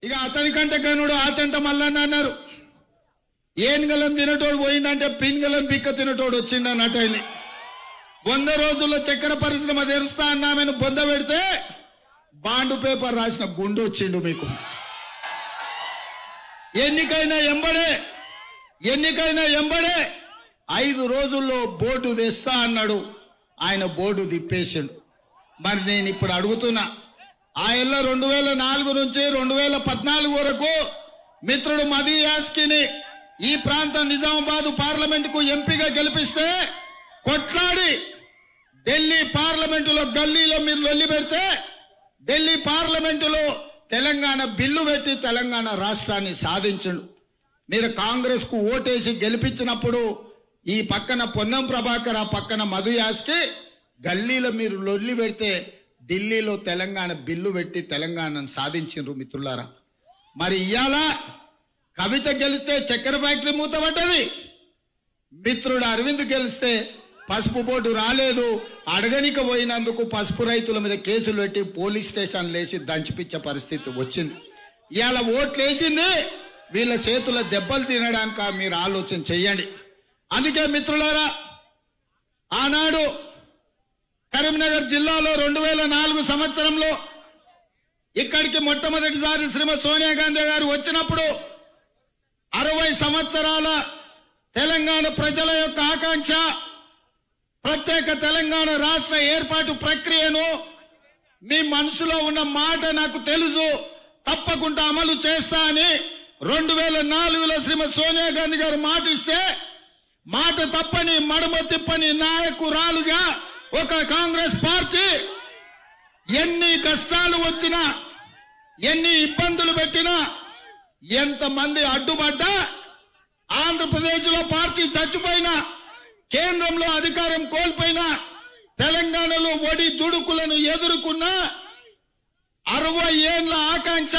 ఇక అతని కంటే కనుడు ఆచంట మల్లన్న అన్నారు ఏనుగలం తినటోడు పోయిందంటే పింగలం పిక్క తినటోడు వచ్చిండన్నట్టు ఆయన వంద రోజుల్లో చక్కెర పరిశ్రమ తెరుస్తా అన్నామెను బొంద పెడితే బాండు పేపర్ రాసిన గుండు వచ్చిండు మీకు ఎన్నికైనా ఎంబడే ఎన్నికైనా ఎంబడే ఐదు రోజుల్లో బోర్డు తెస్తా అన్నాడు ఆయన బోర్డు తిప్పేసిండు మరి నేను ఇప్పుడు అడుగుతున్నా ఆయనలో రెండు వేల నాలుగు నుంచి రెండు వేల పద్నాలుగు వరకు మిత్రుడు మదీ యాస్కిని ఈ ప్రాంతం నిజామాబాద్ పార్లమెంట్ కు ఎంపీగా గెలిపిస్తే కొట్లాడి ఢిల్లీ పార్లమెంటులో గల్లీలో మీరు లొల్లి పెడితే ఢిల్లీ పార్లమెంటులో తెలంగాణ బిల్లు పెట్టి తెలంగాణ రాష్ట్రాన్ని సాధించండు మీరు కాంగ్రెస్ కు ఓటేసి గెలిపించినప్పుడు ఈ పక్కన పొన్నం ప్రభాకర్ ఆ పక్కన మధు యాస్కి గల్లీలో మీరు లొల్లి పెడితే ఢిల్లీలో తెలంగాణ బిల్లు పెట్టి తెలంగాణను సాధించిండ్రు మిత్రులారా మరి ఇవాళ కవిత గెలిస్తే చక్కెర ఫ్యాక్టరీ మూతపడ్డది మిత్రుడు అరవింద్ గెలిస్తే పసుపు బోర్డు రాలేదు అడగనిక పోయినందుకు పసుపు రైతుల మీద కేసులు పెట్టి పోలీస్ స్టేషన్ లేసి దంచిపిచ్చే పరిస్థితి వచ్చింది ఇవాళ ఓట్లు వేసింది వీళ్ళ చేతుల దెబ్బలు తినడానిక మీరు ఆలోచన చెయ్యండి అందుకే మిత్రులారా ఆనాడు కరీంనగర్ జిల్లాలో రెండు వేల నాలుగు సంవత్సరంలో ఇక్కడికి మొట్టమొదటిసారి శ్రీమతి సోనియా గాంధీ గారు వచ్చినప్పుడు అరవై సంవత్సరాల తెలంగాణ ప్రజల యొక్క ఆకాంక్ష ప్రత్యేక తెలంగాణ రాష్ట్ర ఏర్పాటు ప్రక్రియను మీ మనసులో ఉన్న మాట నాకు తెలుసు తప్పకుండా అమలు చేస్తా అని రెండు వేల నాలుగులో శ్రీమతి సోనియా గాంధీ గారు మాట ఇస్తే మాట తప్పని మడమ తిప్పని నాయకురాలుగా ఒక కాంగ్రెస్ పార్టీ ఎన్ని కష్టాలు వచ్చినా ఎన్ని ఇబ్బందులు పెట్టినా ఎంతమంది అడ్డుపడ్డా ఆంధ్రప్రదేశ్ లో పార్టీ చచ్చిపోయినా కేంద్రంలో అధికారం కోల్పోయినా తెలంగాణలో ఒడి దుడుకులను ఎదుర్కొన్న అరవై ఏళ్ల ఆకాంక్ష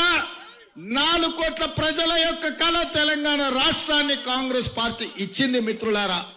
నాలుగు కోట్ల ప్రజల యొక్క కళ తెలంగాణ రాష్ట్రాన్ని కాంగ్రెస్ పార్టీ ఇచ్చింది మిత్రులారా